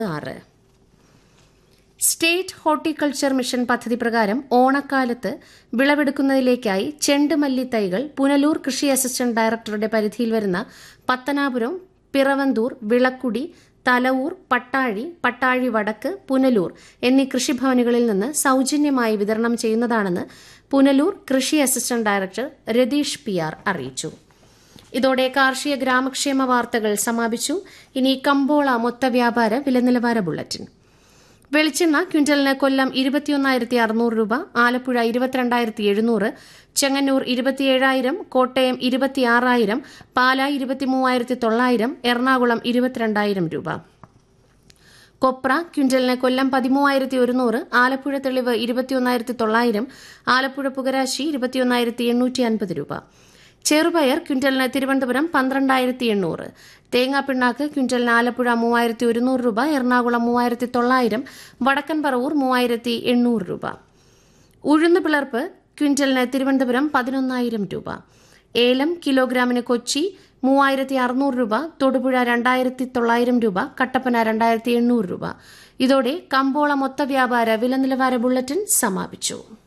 ആറ് state horticulture mission പദ്ധതി പ്രകാരം ഓണക്കാലത്ത് വിളവെടുക്കുന്നതിലേക്കായി ചെണ്ടുമല്ലി തൈകൾ പുനലൂർ കൃഷി അസിസ്റ്റന്റ് ഡയറക്ടറുടെ പരിധിയിൽ വരുന്ന പത്തനാപുരം പിറവന്തൂർ വിളക്കുടി തലവൂർ പട്ടാഴി പട്ടാഴി വടക്ക് പുനലൂർ എന്നീ കൃഷിഭവനുകളിൽ നിന്ന് സൌജന്യമായി വിതരണം ചെയ്യുന്നതാണെന്ന് പുനലൂർ കൃഷി assistant director Ratheesh P R അറിയിച്ചു ഇതോടെ കാർഷിക ഗ്രാമക്ഷേമ വാർത്തകൾ സമാപിച്ചു ഇനി കമ്പോള മൊത്ത വ്യാപാര വിലനിലവാര ബുള്ളറ്റിൻ വെളിച്ചെണ്ണ ക്വിന്റലിന് കൊല്ലം ഇരുപത്തിയൊന്നായിരത്തി അറുന്നൂറ് രൂപ ആലപ്പുഴ ഇരുപത്തിരണ്ടായിരത്തി എഴുന്നൂറ് ചെങ്ങന്നൂർ ഇരുപത്തിയേഴായിരം കോട്ടയം ഇരുപത്തിയാറായിരം പാല ഇരുപത്തിമൂവായിരത്തി തൊള്ളായിരം എറണാകുളം ഇരുപത്തിരണ്ടായിരം രൂപ കൊപ്ര ക്വിന്റലിന് കൊല്ലം പതിമൂവായിരത്തി ഒരുന്നൂറ് ആലപ്പുഴ തെളിവ് ഇരുപത്തിയൊന്നായിരത്തി തൊള്ളായിരം ആലപ്പുഴ പുകരാശി ഇരുപത്തിയൊന്നായിരത്തി എണ്ണൂറ്റി അൻപത് രൂപ ചെറുപയർ ക്വിന്റലിന് തിരുവനന്തപുരം പന്ത്രണ്ടായിരത്തി എണ്ണൂറ് തേങ്ങാപ്പിണ്ണാക്ക് ക്വിന്റലിന് ആലപ്പുഴ മൂവായിരത്തി ഒരുന്നൂറ് രൂപ എറണാകുളം മൂവായിരത്തി തൊള്ളായിരം വടക്കൻ പറവൂർ മൂവായിരത്തി എണ്ണൂറ് രൂപ ഉഴുന്ന് പിളർപ്പ് ക്വിന്റലിന് തിരുവനന്തപുരം പതിനൊന്നായിരം രൂപ ഏലം കിലോഗ്രാമിന് കൊച്ചി മൂവായിരത്തി അറുന്നൂറ് രൂപ തൊടുപുഴ രണ്ടായിരത്തി തൊള്ളായിരം രൂപ കട്ടപ്പന രണ്ടായിരത്തി എണ്ണൂറ് രൂപ ഇതോടെ കമ്പോള മൊത്ത വ്യാപാര വില നിലവാര ബുള്ളറ്റിൻ സമാപിച്ചു